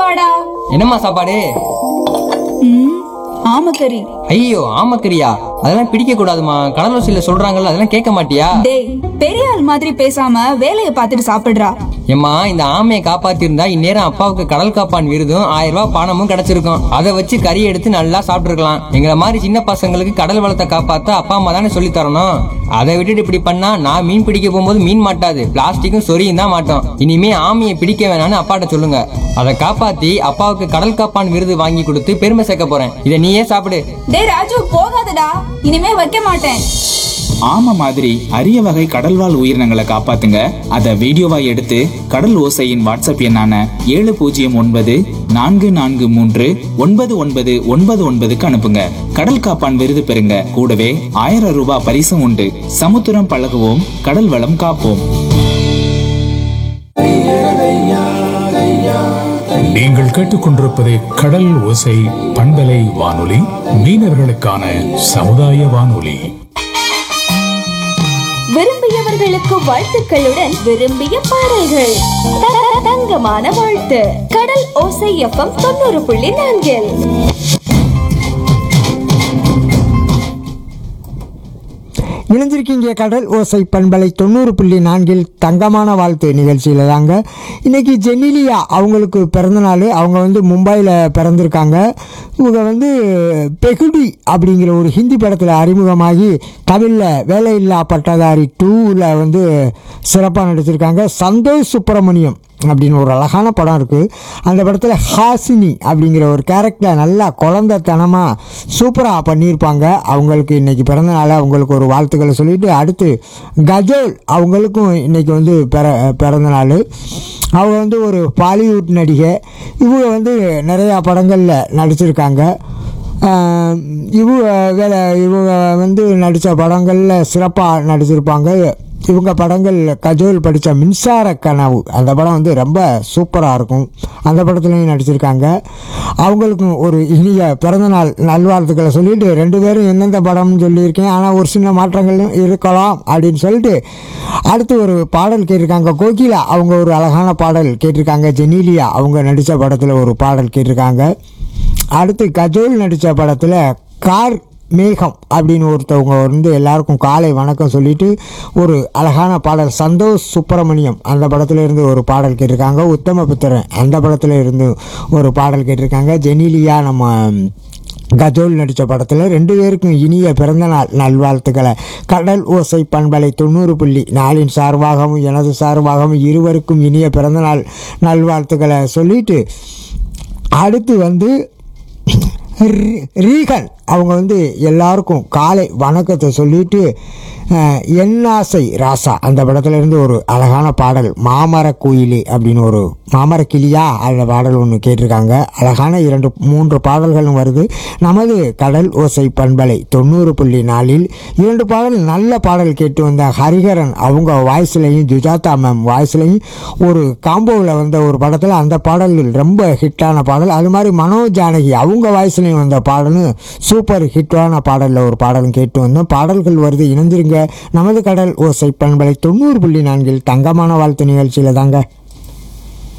வாடா என்னம்மா சாப்பாடு ம் ஆமக்கறி ஐயோ ஆமக்கரியா அதெல்லாம் பிடிக்க கூடாதுமா கடலோசியில சொல்றாங்கல்ல அதெல்லாம் கேட்க மாட்டியா டேய் பெரிய ஆள் மாதிரி பேசாம வேலையை பார்த்துட்டு சாப்பிடுறா ஏம்மா இந்த ஆமையை காப்பாத்திருந்தா இந்நேரம் அப்பாவுக்கு கடல் காப்பான் விருதும் ஆயிரம் ரூபாய் பணமும் கிடைச்சிருக்கும் அதை வச்சு கறி எடுத்து நல்லா சாப்பிட்டுருக்கலாம் எங்களை மாதிரி சின்ன பசங்களுக்கு கடல் வளத்தை காப்பாத்த அப்பா அம்மா தானே சொல்லி தரணும் அதை விட்டுட்டு இப்படி பண்ணா நான் மீன் பிடிக்க போகும்போது மீன் மாட்டாது பிளாஸ்டிக்கும் சொரியும் தான் மாட்டோம் இனிமே ஆமையை பிடிக்க வேணாம்னு அப்பாட்ட சொல்லுங்க அதை காப்பாத்தி அப்பாவுக்கு கடல் காப்பான் விருது வாங்கி கொடுத்து பெருமை சேர்க்க போறேன் இதை நீயே சாப்பிடு டேய் ராஜு போகாதடா இனிமே வைக்க மாட்டேன் ஆமை மாதிரி அரிய வகை கடல்வாழ் உயிரினங்களை காப்பாத்துங்க அதை வீடியோவா எடுத்து கடல் ஓசையின் வாட்ஸ்அப் எண்ணான ஏழு பூஜ்ஜியம் ஒன்பது நான்கு நான்கு மூன்று ஒன்பது ஒன்பது ஒன்பது ஒன்பதுக்கு அனுப்புங்க கடல் காப்பான் விருது பெறுங்க கூடவே ஆயிரம் ரூபாய் பரிசும் உண்டு சமுத்திரம் பழகுவோம் கடல் வளம் காப்போம் நீங்கள் கேட்டுக்கொண்டிருப்பது கடல் ஓசை பண்பலை வானொலி மீனவர்களுக்கான சமுதாய வானொலி விரும்பியவர்களுக்கு வாழ்த்துக்களுடன் விரும்பிய பாடல்கள் த- த- தங்கமான வாழ்த்து கடல் ஓசை எஃப்எம் தொண்ணூறு புள்ளி நான்கில் இணைஞ்சிருக்கீங்க கடல் ஓசை பண்பலை தொண்ணூறு புள்ளி நான்கில் தங்கமான வாழ்த்து நிகழ்ச்சியில் தாங்க இன்னைக்கு ஜெனிலியா அவங்களுக்கு பிறந்த நாள் அவங்க வந்து மும்பையில் பிறந்திருக்காங்க இவங்க வந்து பெகுடி அப்படிங்கிற ஒரு ஹிந்தி படத்தில் அறிமுகமாகி தமிழில் வேலையில்லா பட்டதாரி டூவில் வந்து சிறப்பாக நடிச்சிருக்காங்க சந்தோஷ் சுப்பிரமணியம் அப்படின்னு ஒரு அழகான படம் இருக்குது அந்த படத்தில் ஹாசினி அப்படிங்கிற ஒரு கேரக்டரை நல்லா குழந்தைத்தனமாக சூப்பராக பண்ணியிருப்பாங்க அவங்களுக்கு இன்றைக்கி பிறந்த நாள் அவங்களுக்கு ஒரு வாழ்த்துக்களை சொல்லிட்டு அடுத்து கஜோல் அவங்களுக்கும் இன்றைக்கி வந்து பிற பிறந்த நாள் அவங்க வந்து ஒரு பாலிவுட் நடிகை இவங்க வந்து நிறையா படங்களில் நடிச்சிருக்காங்க ஆஹ் இவங்க வேலை இவங்க வந்து நடித்த படங்களில் சிறப்பாக நடிச்சிருப்பாங்க இவங்க படங்கள் கஜோல் படித்த மின்சார கனவு அந்த படம் வந்து ரொம்ப சூப்பராக இருக்கும் அந்த படத்துலையும் நடிச்சிருக்காங்க அவங்களுக்கும் ஒரு இனிய பிறந்தநாள் நல்வாழ்த்துக்களை சொல்லிட்டு ரெண்டு பேரும் எந்தெந்த படம்னு சொல்லியிருக்கேன் ஆனால் ஒரு சின்ன மாற்றங்களும் இருக்கலாம் அப்படின்னு சொல்லிட்டு அடுத்து ஒரு பாடல் கேட்டிருக்காங்க கோகிலா அவங்க ஒரு அழகான பாடல் கேட்டிருக்காங்க ஜெனீலியா அவங்க நடித்த படத்தில் ஒரு பாடல் கேட்டிருக்காங்க அடுத்து கஜோல் நடித்த படத்தில் கார் மேகம் அப்படின்னு ஒருத்தவங்க வந்து எல்லாருக்கும் காலை வணக்கம் சொல்லிட்டு ஒரு அழகான பாடல் சந்தோஷ் சுப்பிரமணியம் அந்த படத்துல இருந்து ஒரு பாடல் கேட்டிருக்காங்க உத்தமபுத்திரன் அந்த படத்துல இருந்து ஒரு பாடல் கேட்டிருக்காங்க ஜெனிலியா நம்ம கஜோல் நடித்த படத்தில் ரெண்டு பேருக்கும் இனிய பிறந்தநாள் நல்வாழ்த்துக்களை கடல் ஓசை பண்பலை தொண்ணூறு புள்ளி நாளின் சார்பாகவும் எனது சார்பாகவும் இருவருக்கும் இனிய பிறந்தநாள் நல்வாழ்த்துக்களை சொல்லிட்டு அடுத்து வந்து ரீ- ரீகன் அவங்க வந்து எல்லாருக்கும் காலை வணக்கத்தை சொல்லிட்டு அஹ், என்னாசை ராசா அந்த படத்துல இருந்து ஒரு அழகான பாடல் மாமர குயிலி அப்படின்னு ஒரு மாமர கிளியா அந்த பாடல் ஒன்று கேட்டிருக்காங்க அழகான இரண்டு மூன்று பாடல்களும் வருது நமது கடல் ஓசை பண்பலை தொண்ணூறு புள்ளி நாலில் இரண்டு பாடல் நல்ல பாடல் கேட்டு வந்த ஹரிஹரன் அவங்க வாய்ஸ்லையும் ஜுஜாதா மேம் வாய்ஸ்லையும் ஒரு காம்போவில் வந்த ஒரு படத்தில் அந்த பாடல்கள் ரொம்ப ஹிட்டான பாடல் அது மாதிரி மனோ ஜானகி அவங்க வாய்ஸ்லையும் வந்த பாடலும் சூப்பர் ஹிட்டான பாடலில் ஒரு பாடலும் கேட்டு வந்தோம் பாடல்கள் வருது இணைந்திருங்க நமது கடல் ஓசை பண்பலை தொண்ணூறு புள்ளி நான்கில் தங்கமான வாழ்த்து நிகழ்ச்சியில் தாங்க